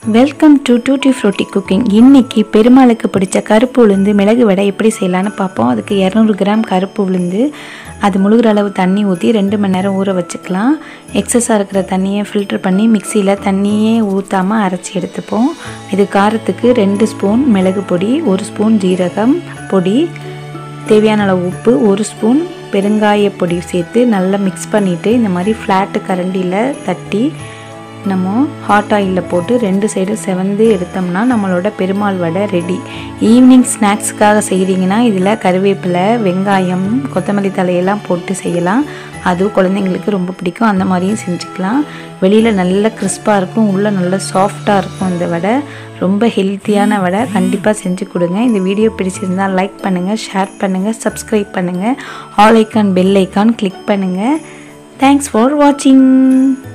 welcome to tutti frutti cooking இன்னைக்கு பெருமாளுக்கு பிடிச்ச கருப்பு உளுந்து மிளகு வடை எப்படி செய்யலான்னு பார்ப்போம் அதுக்கு இரநூறு கிராம் கருப்பு உளுந்து அது முழுகிற அளவு தண்ணி ஊற்றி ரெண்டு மணி நேரம் ஊற வச்சுக்கலாம் எக்ஸஸாக இருக்கிற தண்ணியை ஃபில்டர் பண்ணி மிக்சியில் தண்ணியே ஊற்றாமல் அரைச்சி எடுத்துப்போம் இது காரத்துக்கு ரெண்டு ஸ்பூன் மிளகு பொடி ஒரு ஸ்பூன் ஜீரகம் பொடி தேவையான அளவு உப்பு ஒரு ஸ்பூன் பெருங்காய பொடி சேர்த்து நல்லா மிக்ஸ் பண்ணிவிட்டு இந்த மாதிரி ஃப்ளாட்டு கரண்டியில் தட்டி நம்ம ஹாட் ஆயிலில் போட்டு ரெண்டு சைடும் செவந்து எடுத்தோம்னா நம்மளோட பெருமாள் வடை ரெடி ஈவினிங் ஸ்நாக்ஸுக்காக செய்கிறீங்கன்னா இதில் கருவேப்பிலை வெங்காயம் கொத்தமல்லி தலையெல்லாம் போட்டு செய்யலாம் அதுவும் குழந்தைங்களுக்கு ரொம்ப பிடிக்கும் அந்த மாதிரியும் செஞ்சுக்கலாம் வெளியில் நல்ல கிறிஸ்பாக இருக்கும் உள்ளே நல்ல சாஃப்டாக இருக்கும் இந்த வடை ரொம்ப ஹெல்த்தியான வடை கண்டிப்பாக செஞ்சு கொடுங்க இந்த வீடியோ பிடிச்சிருந்தால் லைக் பண்ணுங்கள் ஷேர் பண்ணுங்கள் சப்ஸ்கிரைப் பண்ணுங்கள் all icon bell icon click பண்ணுங்கள் தேங்க்ஸ் ஃபார் வாட்சிங்